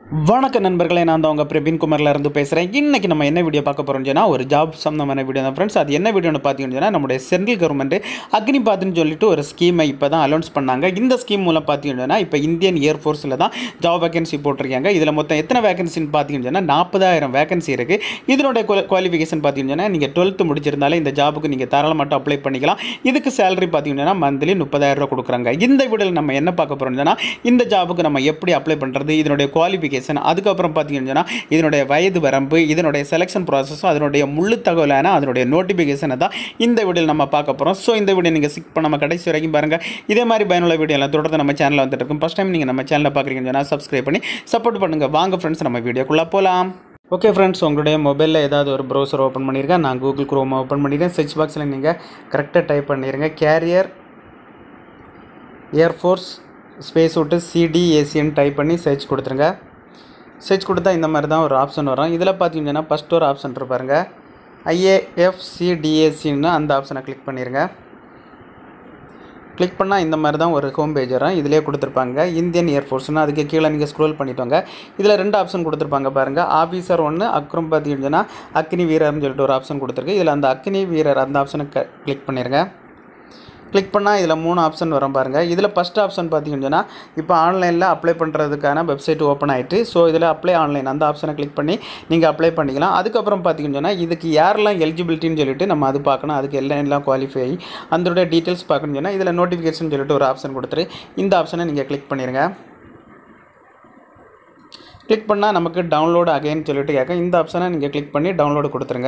வணக்க நண்பர்களே நான் தான் உங்கள் பிரவீன் குமார்ல இருந்து பேசுகிறேன் இன்றைக்கி நம்ம என்ன வீடியோ பார்க்க போகிறோம்னு சொன்னால் ஒரு ஜாப் சம்மந்தமான வீடியோ தான் ஃப்ரெண்ட்ஸ் அது என்ன வீடியோன்னு பார்த்தீங்கன்னு சொன்னால் நம்முடைய சென்ட்ரல் கவர்மெண்ட் அக்னிபாத்னு சொல்லிட்டு ஒரு ஸ்கீமை இப்போ தான் அலௌன்ஸ் பண்ணாங்க இந்த ஸ்கீம் மூலம் பார்த்தீங்கன்னு சொன்னால் இப்போ இந்தியன் ஏர்ஃபோர்ஸில் தான் ஜாப் வேகன்சி போட்டிருக்காங்க இதில் மொத்தம் எத்தனை வேகன்சின்னு பார்த்தீங்கன்னு சொன்னால் நாற்பதாயிரம் வேகன்சி இருக்குது இதனுடைய குவாலிஃபிகேஷன் பார்த்தீங்கன்னு சொன்னால் நீங்கள் டுவெல்த்து முடிச்சிருந்தாலே இந்த ஜாபுக்கு நீங்கள் தாராளமாக அப்ளை பண்ணிக்கலாம் இதுக்கு சேலரி பார்த்தீங்கன்னா மந்த்லி முப்பதாயிரம் ரூபா கொடுக்குறாங்க இந்த வீடியோவில் நம்ம என்ன பார்க்க போகிறோம்னு சொன்னால் இந்த ஜாபுக்கு நம்ம எப்படி அப்ளை பண்ணுறது இதனுடைய குவாலிஃபிகேஷன் அதுக்கப்புறம் பார்த்தீங்கன்னு சொன்னால் இதனுடைய வயது வரம்பு இதனுடைய செலெக்ஷன் ப்ராசஸும் அதனுடைய முழு தகவலான அதனுடைய நோட்டிஃபிகேஷனை தான் இந்த வீடியோவில் நம்ம பார்க்க போகிறோம் ஸோ இந்த வீடியோ நீங்கள் சிக் பண்ணாமல் கடைசி வரைக்கும் பாருங்கள் இதே மாதிரி பயனுள்ள வீடியோ எல்லாம் தொடர்ந்து நம்ம சேனலில் வந்துட்டு இருக்கும் ஃபஸ்ட் டைம் நீங்கள் நம்ம சேனலில் பார்க்குறீங்கன்னு சொன்னால் சப்ஸ்கிரைப் பண்ணி சப்போர்ட் பண்ணுங்கள் வாங்க ஃப்ரெண்ட்ஸ் நம்ம வீடியோக்குள்ளே போகலாம் ஓகே ஃப்ரெண்ட்ஸ் உங்களுடைய மொபைலில் ஏதாவது ஒரு ப்ரௌசர் ஓப்பன் பண்ணியிருக்கேன் நான் கூகுள் குரோம் ஓப்பன் பண்ணியிருக்கேன் சர்ச் பாக்ஸில் நீங்கள் கரெக்டாக டைப் பண்ணிடுங்க கேரியர் ஏர்ஃபோர்ஸ் ஸ்பேஸ் விட்டு சிடிஏசின்னு டைப் பண்ணி சர்ச் கொடுத்துருங்க சர்ச் கொடுத்தா இந்த மாதிரி தான் ஒரு ஆப்ஷன் வரும் இதில் பார்த்தீங்கன்னா ஃபஸ்ட் ஒரு ஆப்ஷன் இருப்பாருங்க ஐஏஎஃப்சிடிஏசின்னு அந்த ஆப்ஷனை கிளிக் பண்ணிடுங்க கிளிக் பண்ணால் இந்த மாதிரி தான் ஒரு ஹோம் பேஜ் வரும் இதிலே கொடுத்துருப்பாங்க இந்தியன் ஏர்ஃபோர்ஸ்னு அதுக்கு கீழே நீங்கள் ஸ்க்ரோல் பண்ணிட்டோங்க இதில் ரெண்டு ஆப்ஷன் கொடுத்துருப்பாங்க பாருங்கள் ஆஃபீஸர் ஒன்று அப்புறம் பார்த்தீங்கன்னா அக்னி வீரர்னு சொல்லிட்டு ஒரு ஆப்ஷன் கொடுத்துருக்கு இதில் அந்த அக்னி வீரர் அந்த ஆப்ஷனை க கிளிக் பண்ணிடுங்க கிளிக் பண்ணால் இதில் மூணு ஆப்ஷன் வரும் பாருங்கள் இதில் ஃபஸ்ட் ஆப்ஷன் பார்த்தீங்கன்னா இப்போ ஆன்லைனில் அப்ளை பண்ணுறதுக்கான வெப்சைட் ஓப்பன் ஆகிட்டு ஸோ இதில் அப்ளை ஆன்லைன் அந்த ஆப்ஷனை கிளிக் பண்ணி நீங்கள் அப்ளை பண்ணிக்கலாம் அதுக்கப்புறம் பார்த்தீங்கன்னா இதுக்கு யாரெல்லாம் எலிஜிபிலிட்டின்னு சொல்லிட்டு நம்ம அது பார்க்கணும் அதுக்கு எல்லாம் எல்லாம் குவாலிஃபை அதோடைய டீட்டெயில்ஸ் பார்க்கணும்னு சொன்னால் இதில் நோட்டிஃபிகேஷன் சொல்லிட்டு ஒரு ஆப்ஷன் கொடுத்துரு இந்த ஆப்ஷனை நீங்கள் கிளிக் பண்ணிடுங்க கிளிக் பண்ணால் நமக்கு டவுன்லோடு அகைன் சொல்லிட்டு கேட்க இந்த ஆப்ஷனை நீங்கள் கிளிக் பண்ணி டவுன்லோடு கொடுத்துருங்க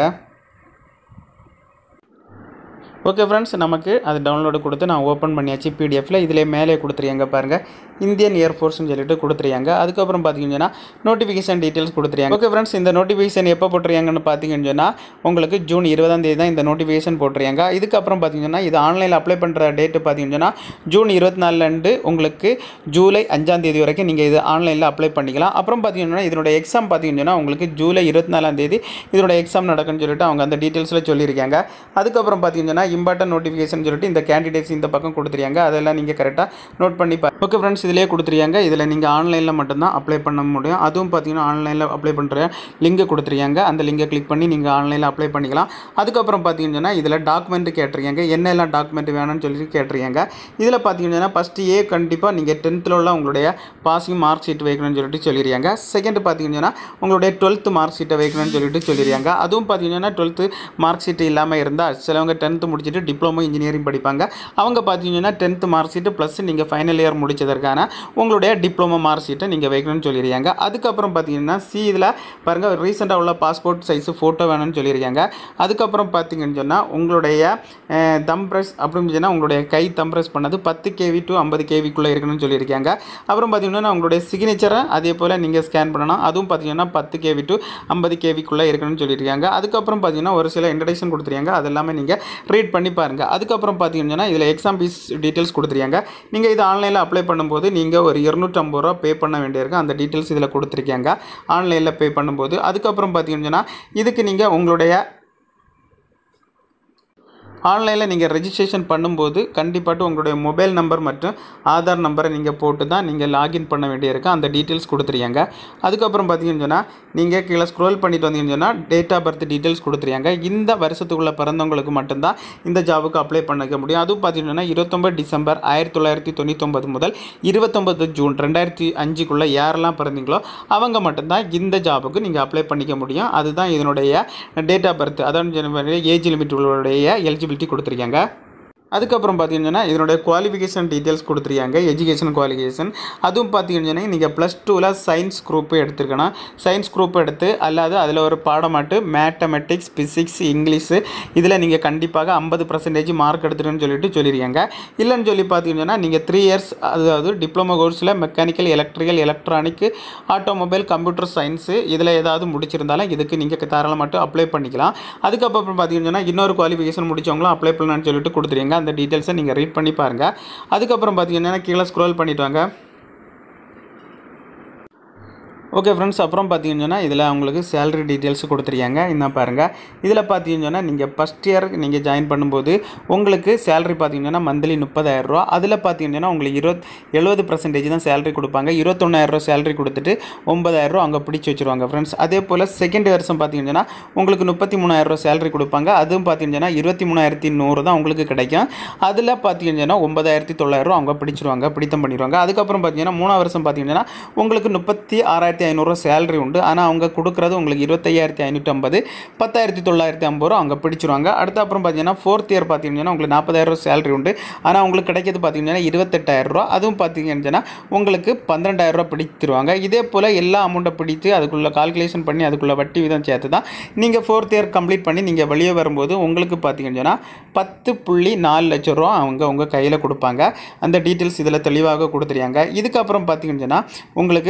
ஓகே ஃப்ரெண்ட்ஸ் நமக்கு அது டவுன்லோடு கொடுத்து நான் ஓப்பன் பண்ணியாச்சு பிடிஎஃப்பில் இதிலே மேலே கொடுத்துருங்க பாருங்கள் இந்தியன் ஏர்ஃபோர்ஸ்னு சொல்லிட்டு கொடுத்துருங்க அதுக்கப்புறம் பார்த்தீங்கன்னா நோட்டிஃபிகேஷன் டீட்டெயில்ஸ் கொடுத்துருங்க ஓகே ஃப்ரெண்ட்ஸ் இந்த நோட்டிஃபிகேஷன் எப்போ போட்டுருங்கன்னு பார்த்தீங்கன்னு சொன்னால் உங்களுக்கு ஜூன் இருபதாம் தேதி தான் இந்த நோட்டிஃபிகேஷன் போட்டுருங்க இதுக்கப்புறம் பார்த்தீங்கன்னா இது ஆன்லைனில் அப்ளை பண்ணுற டேட்டு பார்த்தீங்கன்னா ஜூன் இருபத்தி நாலுலேருந்து உங்களுக்கு ஜூலை அஞ்சாம் தேதி வரைக்கும் நீங்கள் இது ஆன்லைனில் அப்ளை பண்ணிக்கலாம் அப்புறம் பார்த்தீங்கன்னா இதனுடைய எக்ஸாம் பார்த்தீங்கன்னா உங்களுக்கு ஜூலை இருபத்தி நாலாம் தேதி இதோட எக்ஸாம் நடக்குன்னு சொல்லிட்டு அவங்க அந்த டீட்டெயில்ஸில் சொல்லியிருக்காங்க அதுக்கப்புறம் பார்த்தீங்கன்னா இம்பார்ட்டன்ட் நோட்டிஃபிகேஷன் சொல்லிட்டு இந்த கேண்டிடேட்ஸ் இந்த பக்கம் கொடுத்துருக்காங்க அதெல்லாம் நீங்கள் கரெக்டாக நோட் பண்ணி பா ஓகே ஃப்ரெண்ட்ஸ் இதிலே கொடுத்துருக்காங்க இதில் நீங்கள் ஆன்லைனில் மட்டும்தான் அப்ளை பண்ண முடியும் அதுவும் பார்த்தீங்கன்னா ஆன்லைனில் அப்ளை பண்ணுற லிங்கை கொடுத்துருக்காங்க அந்த லிங்கை கிளிக் பண்ணி நீங்கள் ஆன்லைனில் அப்ளை பண்ணிக்கலாம் அதுக்கப்புறம் பார்த்தீங்கன்னா இதில் டாக்குமெண்ட் கேட்டிருக்காங்க என்னெல்லாம் டாக்குமெண்ட் வேணும்னு சொல்லி கேட்டிருக்காங்க இதில் பார்த்தீங்கன்னா ஃபஸ்ட்டு ஏ கண்டிப்பாக நீங்கள் டென்த்தில் உள்ள உங்களுடைய பாசிங் மார்க் ஷீட் வைக்கணும்னு சொல்லிட்டு சொல்லியிருக்காங்க செகண்ட் பார்த்தீங்கன்னா உங்களுடைய டுவெல்த்து மார்க் ஷீட்டை வைக்கணும்னு சொல்லிட்டு சொல்லியிருக்காங்க அதுவும் பார்த்தீங்கன்னா டுவெல்த்து மார்க் ஷீட் இல்லாமல் இருந்தால் சிலவங்க டென்த்து முடிச்சுட்டு டிப்ளமோ இன்ஜினியரிங் படிப்பாங்க அவங்க பார்த்தீங்கன்னா டென்த்து மார்க் ஷீட்டு ப்ளஸ் நீங்கள் ஃபைனல் இயர் முடிச்சதற்கான உங்களுடைய டிப்ளமோ மார்க் ஷீட்டை நீங்கள் வைக்கணும்னு சொல்லியிருக்காங்க அதுக்கப்புறம் பார்த்தீங்கன்னா சி இதில் பாருங்கள் ரீசெண்டாக உள்ள பாஸ்போர்ட் சைஸு ஃபோட்டோ வேணும்னு சொல்லியிருக்காங்க அதுக்கப்புறம் பார்த்தீங்கன்னு சொன்னால் உங்களுடைய தம் ப்ரெஸ் அப்படின்னு சொன்னால் உங்களுடைய கை தம் ப்ரெஸ் பண்ணது பத்து கேவி டு ஐம்பது கேவிக்குள்ளே இருக்கணும்னு சொல்லியிருக்காங்க அப்புறம் பார்த்தீங்கன்னா உங்களுடைய சிக்னேச்சரை அதே போல் நீங்கள் ஸ்கேன் பண்ணணும் அதுவும் பார்த்தீங்கன்னா பத்து கேவி டு ஐம்பது கேவிக்குள்ளே இருக்கணும்னு சொல்லியிருக்காங்க அதுக்கப்புறம் பார்த்தீங்கன்னா ஒரு சில இன்ட்ரடக்ஷன் கொடுத்துருக்காங்க அது எல்லாமே நீங்கள் ரீட் பண்ணி பாருங்கள் அதுக்கப்புறம் பார்த்தீங்கன்னா இதில் எக்ஸாம் ஃபீஸ் டீட்டெயில்ஸ் கொடுத்துருக்காங்க நீங்கள் இது ஆன்லைனில் அப்ளை பண்ணும்போது நீங்கள் ஒரு இருநூற்றம்பது ரூபா பே பண்ண வேண்டியிருக்கும் அந்த டீட்டெயில்ஸ் இதில் கொடுத்துருக்காங்க ஆன்லைனில் பே பண்ணும்போது அதுக்கப்புறம் பார்த்தீங்கன்னா இதுக்கு நீங்கள் உங்களுடைய ஆன்லைனில் நீங்கள் ரெஜிஸ்ட்ரேஷன் பண்ணும்போது கண்டிப்பாட்டு உங்களுடைய மொபைல் நம்பர் மற்றும் ஆதார் நம்பரை நீங்கள் போட்டு தான் நீங்கள் லாகின் பண்ண வேண்டியிருக்கும் அந்த டீட்டெயில்ஸ் கொடுத்துருங்க அதுக்கப்புறம் பார்த்தீங்கன்னு சொன்னால் நீங்கள் கீழே ஸ்க்ரோல் பண்ணிட்டு வந்தீங்கன்னு சொன்னால் டேட் ஆஃப் பர்த் டீட்டெயில்ஸ் கொடுத்துருங்க இந்த வருஷத்துக்குள்ளே பிறந்தவங்களுக்கு மட்டும்தான் இந்த ஜாபுக்கு அப்ளை பண்ணிக்க முடியும் அதுவும் பார்த்தீங்கன்னா இருபத்தொம்பது டிசம்பர் ஆயிரத்தி தொள்ளாயிரத்தி தொண்ணூத்தொம்பது முதல் இருபத்தொம்பது ஜூன் ரெண்டாயிரத்தி அஞ்சுக்குள்ளே யாரெல்லாம் பிறந்தீங்களோ அவங்க மட்டும்தான் இந்த ஜாபுக்கு நீங்கள் அப்ளை பண்ணிக்க முடியும் அதுதான் இதனுடைய டேட் ஆஃப் பர்த் அதான் ஏஜ் லிமிட் உங்களுடைய எலிஜிபிலிட்டி எலிஜிபிலிட்டி கொடுத்துருக்காங்க அதுக்கப்புறம் பார்த்தீங்கன்னா இதனுடைய குவாலிஃபிகேஷன் டீட்டெயில்ஸ் கொடுத்துருக்காங்க எஜுகேஷன் குவாலிஃபிகேஷன் அதுவும் பார்த்தீங்கன்னா நீங்கள் ப்ளஸ் டூவில் சயின்ஸ் குரூப்பு எடுத்துருக்கணும் சயின்ஸ் குரூப் எடுத்து அல்லாது அதில் ஒரு பாடமாட்டு மேத்தமெட்டிக்ஸ் ஃபிசிக்ஸ் இங்கிலீஷு இதில் நீங்கள் கண்டிப்பாக ஐம்பது பர்சன்டேஜ் மார்க் எடுத்துருன்னு சொல்லிட்டு சொல்லியிருக்காங்க இல்லைன்னு சொல்லி பார்த்தீங்கன்னா நீங்கள் த்ரீ இயர்ஸ் அதாவது டிப்ளமோ கோர்ஸில் mechanical electrical electronic automobile computer science இதில் ஏதாவது முடிச்சிருந்தாலும் இதுக்கு நீங்கள் தாராளமாட்டு அப்ளை பண்ணிக்கலாம் அதுக்கப்புறம் பார்த்தீங்கன்னா இன்னொரு குவாலிஃபிகேஷன் முடிச்சவங்களும் அப்ளை பண்ணலான்னு சொல்லிட்டு கொடுத்துருங்க அந்த டீட்டெயில்ஸை நீங்கள் ரீட் பண்ணி பாருங்கள் அதுக்கப்புறம் பார்த்தீங்கன்னா கீழே ஸ்க்ரோல் பண்ணிட்டு வாங்க ஓகே ஃப்ரெண்ட்ஸ் அப்புறம் பார்த்தீங்கன்னா இதில் உங்களுக்கு சேலரி டீட்டெயில்ஸ் கொடுத்துருக்காங்க இன்னும் பாருங்கள் இதில் பார்த்தீங்கன்னா நீங்கள் ஃபஸ்ட் இயர் நீங்கள் ஜாயின் பண்ணும்போது உங்களுக்கு சேலரி பார்த்தீங்கன்னா மந்த்லி முப்பதாயிரரூவா அதில் பார்த்தீங்கன்னா உங்களுக்கு இருபத் எழுபது பர்சன்டேஜ் தான் சேலரி கொடுப்பாங்க இருபத்தொன்னாயிரரூவா சேலரி கொடுத்துட்டு ஒன்பதாயிரரூவா அங்கே பிடிச்சி வச்சுருவாங்க ஃப்ரெண்ட்ஸ் அதே போல் செகண்ட் வருஷம் பார்த்தீங்கன்னா உங்களுக்கு முப்பத்தி மூணாயிரரூவா சேலரி கொடுப்பாங்க அதுவும் பார்த்தீங்கன்னா இருபத்தி மூணாயிரத்தி நூறு தான் உங்களுக்கு கிடைக்கும் அதில் பார்த்தீங்கன்னா ஒன்பதாயிரத்தி தொள்ளாயிரரூவா அவங்க பிடிச்சிருவாங்க பிடித்தம் பண்ணிடுவாங்க அதுக்கப்புறம் பார்த்தீங்கன்னா மூணாவது வருஷம் பார்த்தீங்கன்னா உங்களுக்கு முப்பத்தி ஆறாயிரத்தி ஐநூறுரூவா சேலரி உண்டு ஆனால் அவங்க கொடுக்குறது உங்களுக்கு இருபத்தையாயிரத்தி ஐநூற்றம்பது பத்தாயிரத்தி தொள்ளாயிரத்தி ஐம்பது ரூபா அவங்க பிடிச்சிருவாங்க அடுத்து அப்புறம் பார்த்தீங்கன்னா ஃபோர்த் இயர் பார்த்தீங்கன்னா உங்களுக்கு நாற்பதாயிரம் சேலரி உண்டு ஆனால் உங்களுக்கு கிடைக்கிறது பார்த்தீங்கன்னா இருபத்தெட்டாயிரம் ரூபா அதுவும் பார்த்தீங்கன்னா உங்களுக்கு பன்னிரெண்டாயிரம் ரூபா பிடித்திருவாங்க இதே போல் எல்லா அமௌண்ட்டை பிடித்து அதுக்குள்ள கால்குலேஷன் பண்ணி அதுக்குள்ள வட்டி விதம் சேர்த்து தான் நீங்கள் ஃபோர்த் இயர் கம்ப்ளீட் பண்ணி நீங்கள் வெளியே வரும்போது உங்களுக்கு பார்த்தீங்கன்னா பத்து புள்ளி நாலு லட்சம் ரூபா அவங்க உங்கள் கையில் கொடுப்பாங்க அந்த டீட்டெயில்ஸ் இதில் தெளிவாக கொடுத்துருக்காங்க இதுக்கப்புறம் பார்த்தீங்கன்னா உங்களுக்கு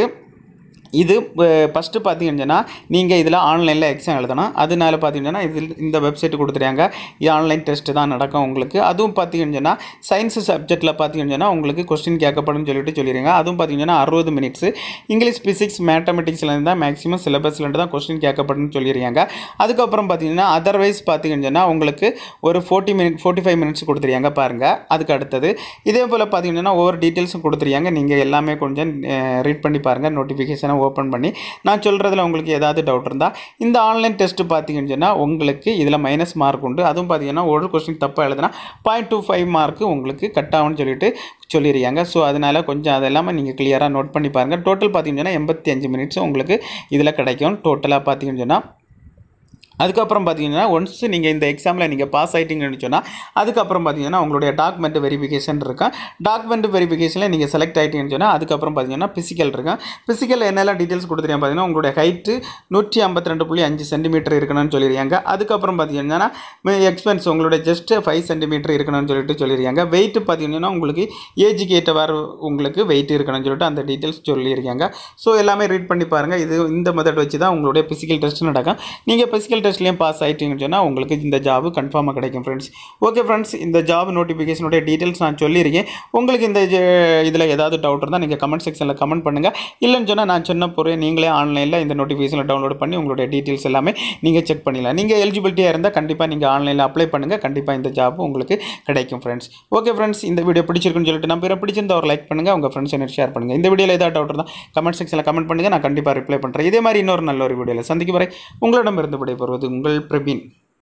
இது ஃபஸ்ட்டு பார்த்தீங்கன்னா நீங்கள் இதில் ஆன்லைனில் எக்ஸாம் எழுதணும் அதனால பார்த்தீங்கன்னா இதில் இந்த வெப்சைட் கொடுத்துருக்காங்க இது ஆன்லைன் டெஸ்ட்டு தான் நடக்கும் உங்களுக்கு அதுவும் பார்த்தீங்கன்னா சயின்ஸ் சப்ஜெக்ட்டில் பார்த்தீங்கன்னா உங்களுக்கு கொஸ்டின் கேட்கப்படும் சொல்லிட்டு சொல்லிடுங்க அதுவும் பார்த்தீங்கன்னா அறுபது மினிட்ஸு இங்கிலீஷ் ஃபிசிக்ஸ் மேத்தமெட்டிக்ஸ்லேருந்து தான் மேக்ஸிமம் சிலபஸ்லேருந்து தான் கொஸ்டின் கேட்கப்படும் சொல்லிடுறாங்க அதுக்கப்புறம் பார்த்தீங்கன்னா அதர்வைஸ் பார்த்தீங்கன்னா உங்களுக்கு ஒரு forty minute forty five minutes கொடுத்துருக்காங்க பாருங்கள் அதுக்கு அடுத்தது இதே போல் பார்த்தீங்கன்னா ஒவ்வொரு டீட்டெயில்ஸும் கொடுத்துருக்காங்க நீங்கள் எல்லாமே கொஞ்சம் ரீட் பண்ணி பாருங்கள் நோட்டிஃபிகேஷனை ஓப்பன் பண்ணி நான் சொல்கிறதுல உங்களுக்கு ஏதாவது டவுட் இருந்தால் இந்த ஆன்லைன் டெஸ்ட்டு பார்த்தீங்கன்னு சொன்னால் உங்களுக்கு இதில் மைனஸ் மார்க் உண்டு அதுவும் பார்த்தீங்கன்னா ஒரு கொஸ்டின் தப்பாக எழுதுனா பாயிண்ட் டூ ஃபைவ் மார்க்கு உங்களுக்கு கட் ஆகும்னு சொல்லிட்டு சொல்லிடுறாங்க ஸோ அதனால் கொஞ்சம் அதெல்லாமே நீங்கள் கிளியராக நோட் பண்ணி பாருங்கள் டோட்டல் பார்த்தீங்கன்னா எண்பத்தி அஞ்சு மினிட்ஸ் உங்களுக்கு இதில் கிடைக்கும் டோட்டலாக பார்த்தீங்கன்னு சொன்னால் அதுக்கப்புறம் பார்த்தீங்கன்னா ஒன்ஸ் நீங்கள் இந்த எக்ஸாமில் நீங்கள் பாஸ் ஆகிட்டீங்கன்னு சொன்னால் அதுக்கப்புறம் பார்த்தீங்கன்னா உங்களுடைய டாக்குமெண்ட் வெரிஃபிகேஷன் இருக்கும் டாக்குமெண்ட் வெரிஃபிகேஷனில் நீங்கள் செலக்ட் ஆகிட்டீங்கன்னு சொன்னால் அதுக்கப்புறம் பார்த்தீங்கன்னா ஃபிசிக்கல் இருக்கும் ஃபிசிக்கல் என்னெல்லாம் டீட்டெயில்ஸ் கொடுத்துருக்கேன் பார்த்தீங்கன்னா உங்களுடைய ஹைட்டு நூற்றி ஐம்பத்தி ரெண்டு புள்ளி அஞ்சு சென்டிமீட்டர் இருக்கணும்னு சொல்லியிருக்காங்க அதுக்கப்புறம் பார்த்தீங்கன்னா எக்ஸ்பென்ஸ் உங்களுடைய ஜஸ்ட் ஃபைவ் சென்டிமீட்டர் இருக்கணும்னு சொல்லிட்டு சொல்லியிருக்காங்க வெயிட் பார்த்தீங்கன்னா உங்களுக்கு ஏஜுக்கு ஏற்றவாறு உங்களுக்கு வெயிட் இருக்கணும்னு சொல்லிட்டு அந்த டீட்டெயில்ஸ் சொல்லியிருக்காங்க ஸோ எல்லாமே ரீட் பண்ணி பாருங்கள் இது இந்த மெத்தட் வச்சு தான் உங்களுடைய ஃபிசிக்கல் டெஸ்ட் நடக்கும் நீங்கள் ஃபிசிக்கல் டெஸ்ட்லேயும் பாஸ் ஆகிட்டீங்கன்னு சொன்னால் உங்களுக்கு இந்த ஜாப் கன்ஃபார்மாக கிடைக்கும் ஃப்ரெண்ட்ஸ் ஓகே ஃப்ரெண்ட்ஸ் இந்த ஜாப் நோட்டிஃபிகேஷனுடைய டீட்டெயில்ஸ் நான் சொல்லியிருக்கேன் உங்களுக்கு இந்த இதில் ஏதாவது டவுட் இருந்தால் நீங்கள் கமெண்ட் செக்ஷனில் கமெண்ட் பண்ணுங்கள் இல்லைன்னு சொன்னால் நான் சொன்ன பொருள் நீங்களே ஆன்லைனில் இந்த நோட்டிஃபிகேஷனில் டவுன்லோட் பண்ணி உங்களுடைய டீட்டெயில்ஸ் எல்லாமே நீங்கள் செக் பண்ணிடலாம் நீங்கள் எலிஜிபிலிட்டியாக இருந்தால் கண்டிப்பாக நீங்கள் ஆன்லைனில் அப்ளை பண்ணுங்கள் கண்டிப்பாக இந்த ஜாப் உங்களுக்கு கிடைக்கும் ஃப்ரெண்ட்ஸ் ஓகே ஃப்ரெண்ட்ஸ் இந்த வீடியோ பிடிச்சிருக்குன்னு சொல்லிட்டு நம்ம பிடிச்சிருந்தா ஒரு லைக் பண்ணுங்கள் உங்கள் ஃப்ரெண்ட்ஸ் என்ன ஷேர் பண்ணுங்கள் இந்த வீடியோவில் ஏதாவது டவுட் இருந்தால் கமெண்ட் செக்ஷனில் கமெண்ட் பண்ணுங்கள் நான் கண்டிப்பாக ரிப்ளை பண்ணுறேன் இதே மாதிரி இன்னொரு நல்ல ஒரு வீடியோவில் சந்திக்கும் வரை உங்களிடமிருந்து விடைபெறுவது உங்கள் பிரவீன்